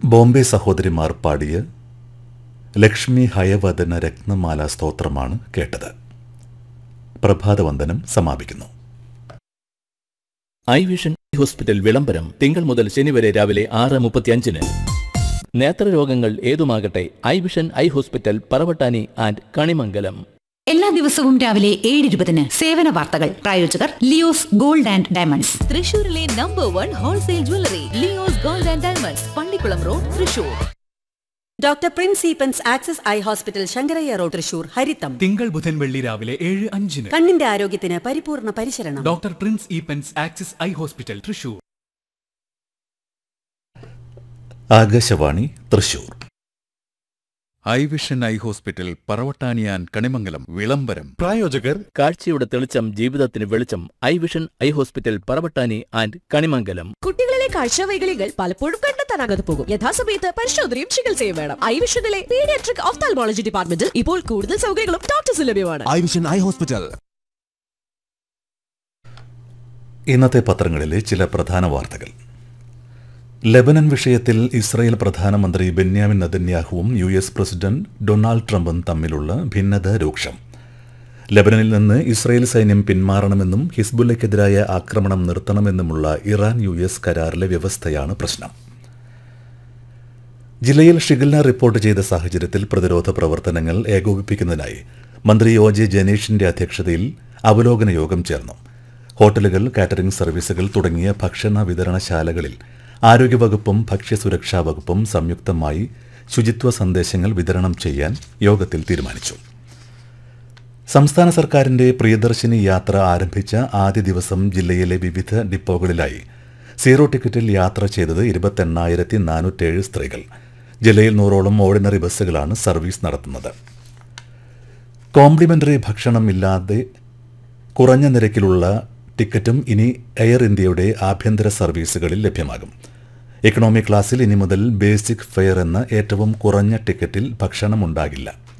ബോംബെ സഹോദരിമാർ പാടിയ ലക്ഷ്മി ഹയവദന രത്നമാല സ്തോത്രമാണ് കേട്ടത് പ്രഭാതവന്ദനം സമാപിക്കുന്നു ഐ വിഷൻ ഹോസ്പിറ്റൽ വിളംബരം തിങ്കൾ മുതൽ ശനി വരെ രാവിലെ ആറ് മുപ്പത്തിയഞ്ചിന് നേത്രരോഗങ്ങൾ ഏതുമാകട്ടെ eye vision eye hospital Paravattani and Kanimangalam എല്ലാ ദിവസവും രാവിലെ ഏഴ് ഇരുപതിന് സേവന വാർത്തകൾ പ്രായോജകർ ലിയോസ് ഗോൾഡ് ആൻഡ് ഡയമണ്ട്സ് തൃശൂരിലെ number one wholesale jewellery Leo's gold and diamonds Pallikulam road Thrissur doctor Prince Eappen's access eye hospital Sankarayya road Thrissur ഹരിത്തം തിങ്കൾ ബുധൻ വെള്ളി രാവിലെ ഏഴ് അഞ്ചിന് കണ്ണിന്റെ ആരോഗ്യത്തിന് പരിപൂർണ പരിശരണം doctor Prince Eappen's axis eye hospital Thrissur Akashvani Thrissur eye vision eye hospital പറവട്ടാനിയാൻ Kanimangalam വിളംബരം പ്രായോജകർ കാഴ്ചയുടെ തെളിച്ചം ജീവിതത്തിന് വെളിച്ചം eye vision eye hospital Paravattani and Kanimangalam കുട്ടികളിലെ കാഴ്ചവൈകല്യങ്ങൾ പലപ്പോഴും കണ്ടെത്താനാകാതെ പോകും യഥാസമയത്ത് പരിശോധനയും ചികിത്സയും വേണം ഐ വിഷനിലെ പീഡിയാട്രിക് ഓഫ്താൽമോളജി ഡിപ്പാർട്ട്മെന്റിൽ ഇപ്പോൾ കൂടുതൽ സൗകര്യങ്ങളും ഡോക്ടേഴ്സ് ലഭ്യമാണ് ഐ വിഷൻ ഐ ഹോസ്പിറ്റൽ ഇന്നത്തെ പത്രങ്ങളിലെ ചില പ്രധാന വാർത്തകൾ ലെബനൻ വിഷയത്തിൽ ഇസ്രായേൽ പ്രധാനമന്ത്രി ബെന്യാമിൻ നദന്യാഹുവും യു എസ് പ്രസിഡന്റ് ഡൊണാൾഡ് ട്രംപും തമ്മിലുള്ള ഭിന്നത രൂക്ഷം ലെബനനിൽ നിന്ന് ഇസ്രായേൽ സൈന്യം പിന്മാറണമെന്നും ഹിസ്ബുല്ലയ്ക്കെതിരായ ആക്രമണം നിർത്തണമെന്നുമുള്ള ഇറാൻ യു എസ് കരാറിലെ വ്യവസ്ഥയാണ് പ്രശ്നം ജില്ലയിൽ ഷിഗല്ല റിപ്പോർട്ട് ചെയ്ത സാഹചര്യത്തിൽ പ്രതിരോധ പ്രവർത്തനങ്ങൾ ഏകോപിപ്പിക്കുന്നതിനായി മന്ത്രി ഒ ജെ ജനീഷിന്റെ അധ്യക്ഷതയിൽ അവലോകന യോഗം ചേർന്നു ഹോട്ടലുകൾ കാറ്ററിംഗ് സർവീസുകൾ തുടങ്ങിയ ഭക്ഷണ വിതരണശാലകളിൽ ആരോഗ്യവകുപ്പും ഭക്ഷ്യസുരക്ഷാ വകുപ്പും സംയുക്തമായി ശുചിത്വ സന്ദേശങ്ങൾ വിതരണം ചെയ്യാൻ യോഗത്തിൽ തീരുമാനിച്ചു സംസ്ഥാന സർക്കാരിന്റെ പ്രിയദർശിനി യാത്ര ആരംഭിച്ച ആദ്യ ദിവസം ജില്ലയിലെ വിവിധ ഡിപ്പോകളിലായി സീറോ ടിക്കറ്റിൽ യാത്ര ചെയ്തത് ഇരുപത്തെണ്ണായിരത്തി നാനൂറ്റേഴ് സ്ത്രീകൾ ജില്ലയിൽ നൂറോളം ഓർഡിനറി ബസ്സുകളാണ് സർവീസ് നടത്തുന്നത് കോംപ്ലിമെന്ററി ഭക്ഷണം ഇല്ലാതെ കുറഞ്ഞ നിരക്കിലുള്ള ടിക്കറ്റും ഇനി എയർ ഇന്ത്യയുടെ ആഭ്യന്തര സർവീസുകളിൽ ലഭ്യമാകും എക്കണോമി ക്ലാസ്സിൽ ഇനി മുതൽ ബേസിക് ഫെയർ എന്ന ഏറ്റവും കുറഞ്ഞ ടിക്കറ്റിൽ ഭക്ഷണം ഉണ്ടാകില്ല